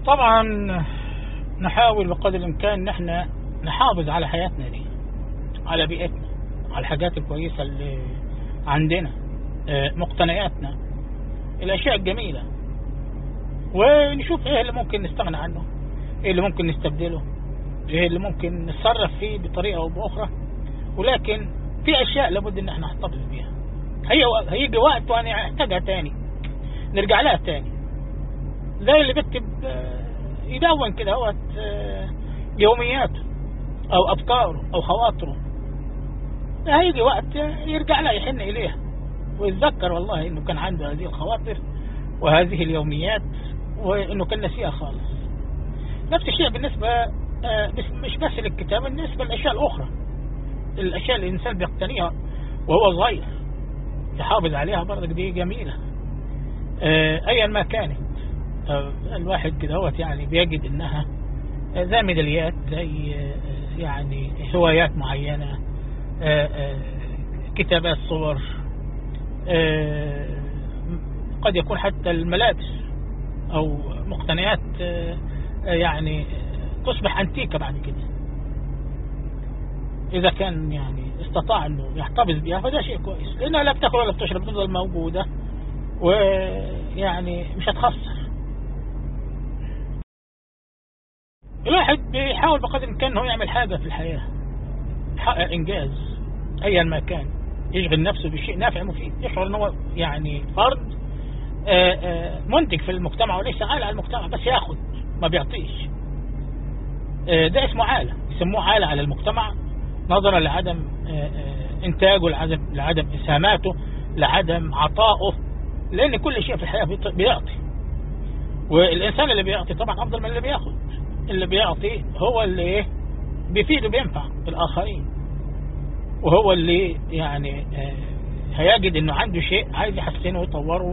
طبعا نحاول بقدر الامكان ان احنا نحافظ على حياتنا دي على بيئتنا على الحاجات الكويسة اللي عندنا آه، مقتنياتنا الاشياء الجميلة ونشوف ايه اللي ممكن نستغنى عنه ايه اللي ممكن نستبدله ايه اللي ممكن نتصرف فيه بطريقة او باخرى ولكن في اشياء لابد ان احنا نحتفظ بيها هي هيجي وقت وانا احتاجها تاني نرجع لها تاني زي اللي بيكتب آه، يدون كده هو يومياته او افكاره او خواطره هيجي وقت يرجع لها يحن اليها ويتذكر والله انه كان عنده هذه الخواطر وهذه اليوميات وانه كان نسيها خالص نفس الشيء بالنسبة آه، بس- مش بس للكتاب بالنسبة للاشياء الاخرى الاشياء اللي الانسان بيقتنيها وهو صغير يحافظ عليها برضك دي جميلة آه، ايا ما كانت آه، الواحد كده هو يعني بيجد انها آه، زي ميداليات زي آه، يعني هوايات معينة آه، آه، كتابات صور آه، قد يكون حتى الملابس او مقتنيات آه، آه، يعني آه، تصبح انتيكة بعد كده اذا كان يعني استطاع انه يحتفظ بها فده شيء كويس لانها لا بتاكل ولا بتشرب تفضل موجودة ويعني مش هتخسر الواحد بيحاول بقدر الامكان انه يعمل حاجة في الحياة يحقق انجاز ايا ما كان يشغل نفسه بشيء نافع مفيد يشعر ان هو يعني فرد آه، آه، منتج في المجتمع وليس عالة على المجتمع بس ياخد ما بيعطيش آه، ده اسمه عالة يسموه عالة على المجتمع نظرا لعدم آه، آه، انتاجه لعدم لعدم اسهاماته لعدم عطائه لان كل شيء في الحياة بيط- بيعطي والانسان اللي بيعطي طبعا افضل من اللي بياخد اللي بيعطي هو اللي ايه بيفيد وبينفع الاخرين وهو اللي يعني آه، هيجد انه عنده شيء عايز يحسنه ويطوره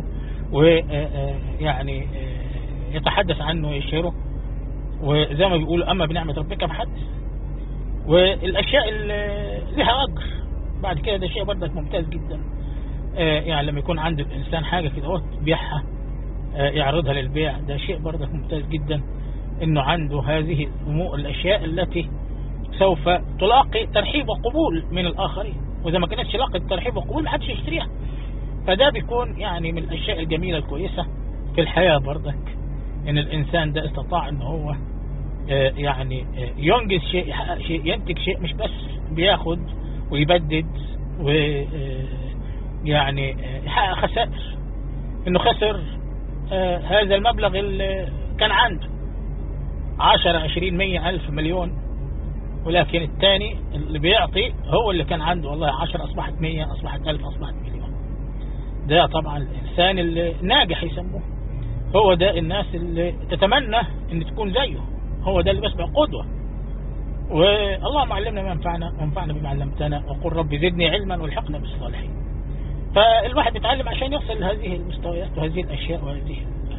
ويعني يتحدث عنه ويشهره وزي ما بيقولوا اما بنعمة ربك فحدث والاشياء اللي لها اجر بعد كده ده شيء برضك ممتاز جدا آه، يعني لما يكون عند الانسان حاجة كده هو بيعها آه، يعرضها للبيع ده شيء برضك ممتاز جدا انه عنده هذه الامور الاشياء التي سوف تلاقي ترحيب وقبول من الاخرين واذا ما كانتش لاقت ترحيب وقبول محدش يشتريها فده بيكون يعني من الاشياء الجميلة الكويسة في الحياة برضك ان الانسان ده استطاع ان هو آه، يعني آه، ينجز شيء يحقق شيء ينتج شيء مش بس بياخد ويبدد و آه، يعني آه، يحقق خسائر انه خسر آه، هذا المبلغ اللي كان عنده عشرة عشرين مية ألف مليون ولكن الثاني اللي بيعطي هو اللي كان عنده والله عشرة أصبحت مية أصبحت ألف أصبحت مليون ده طبعا الإنسان اللي ناجح يسموه هو ده الناس اللي تتمنى ان تكون زيه هو ده اللي بيسمع قدوة واللهم علمنا ما ينفعنا وانفعنا بما علمتنا وقل رب زدني علما والحقنا بالصالحين فالواحد بيتعلم عشان يصل لهذه المستويات وهذه الاشياء وهذه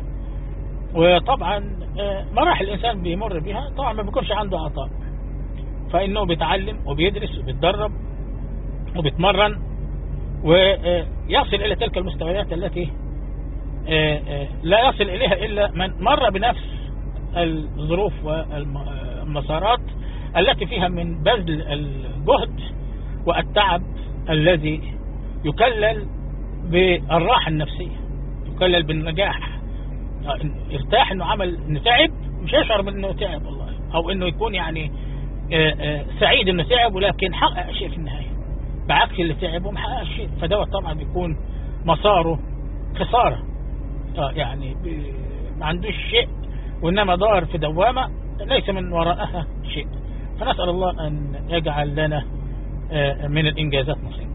وطبعا آه، مراحل الانسان بيمر بها طبعا ما بيكونش عنده عطاء فانه بيتعلم وبيدرس وبيتدرب وبيتمرن ويصل الى تلك المستويات التي آه، آه، لا يصل إليها إلا من مر بنفس الظروف والمسارات التي فيها من بذل الجهد والتعب الذي يكلل بالراحة النفسية يكلل بالنجاح آه، ارتاح انه عمل انه تعب مش يشعر بانه تعب والله او انه يكون يعني آه، آه، سعيد انه تعب ولكن حقق شيء في النهاية بعكس اللي تعب وما حققش شيء فدوت طبعا بيكون مساره خسارة آه يعني ب- ما عندوش شيء وإنما ضار في دوامة ليس من وراءها شيء فنسأل الله أن يجعل لنا آه، من الإنجازات نصيب